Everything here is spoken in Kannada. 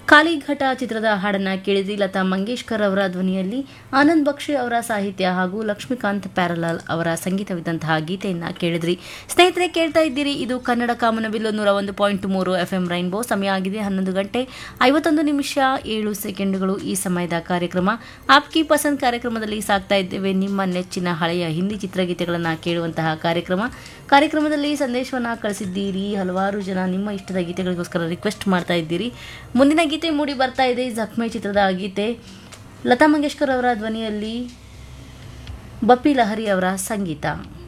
ಕಾಳಿಘಟ ಚಿತ್ರದ ಹಾಡನ್ನ ಕೇಳಿದ್ರಿ ಲತಾ ಮಂಗೇಶ್ಕರ್ ಅವರ ಧ್ವನಿಯಲ್ಲಿ ಆನಂದ್ ಬಕ್ಷಿ ಅವರ ಸಾಹಿತ್ಯ ಹಾಗೂ ಲಕ್ಷ್ಮೀಕಾಂತ್ ಪ್ಯಾರಲಾಲ್ ಅವರ ಸಂಗೀತವಿದ್ದಂತಹ ಗೀತೆಯನ್ನ ಕೇಳಿದ್ರಿ ಸ್ನೇಹಿತರೆ ಕೇಳ್ತಾ ಇದ್ದೀರಿ ಇದು ಕನ್ನಡ ಕಾಮನಬಿಲ್ಲು ನೂರ ಒಂದು ಪಾಯಿಂಟ್ ಮೂರು ಎಫ್ ಎಂ ರೈನ್ಬೋ ಸಮಯ ಆಗಿದೆ ಹನ್ನೊಂದು ಗಂಟೆ ಐವತ್ತೊಂದು ನಿಮಿಷ ಏಳು ಸೆಕೆಂಡ್ಗಳು ಈ ಸಮಯದ ಕಾರ್ಯಕ್ರಮ ಆಪ್ಕಿ ಪಸಂದ್ ಕಾರ್ಯಕ್ರಮದಲ್ಲಿ ಸಾಕ್ತಾ ಇದ್ದೇವೆ ನಿಮ್ಮ ನೆಚ್ಚಿನ ಹಳೆಯ ಹಿಂದಿ ಚಿತ್ರಗೀತೆಗಳನ್ನು ಕೇಳುವಂತಹ ಕಾರ್ಯಕ್ರಮ ಕಾರ್ಯಕ್ರಮದಲ್ಲಿ ಸಂದೇಶವನ್ನು ಕಳಿಸಿದ್ದೀರಿ ಹಲವಾರು ಜನ ನಿಮ್ಮ ಇಷ್ಟದ ಗೀತೆಗಳಿಗೋಸ್ಕರ ರಿಕ್ವೆಸ್ಟ್ ಮಾಡ್ತಾ ಇದ್ದೀರಿ ಮುಂದಿನ ಗೀತೆ ಮೂಡಿ ಬರ್ತಾ ಇದೆ ಜಖ್ಮೆ ಚಿತ್ರದ ಗೀತೆ ಲತಾ ಮಂಗೇಶ್ಕರ್ ಅವರ ಧ್ವನಿಯಲ್ಲಿ ಬಪ್ಪಿ ಲಹರಿ ಅವರ ಸಂಗೀತ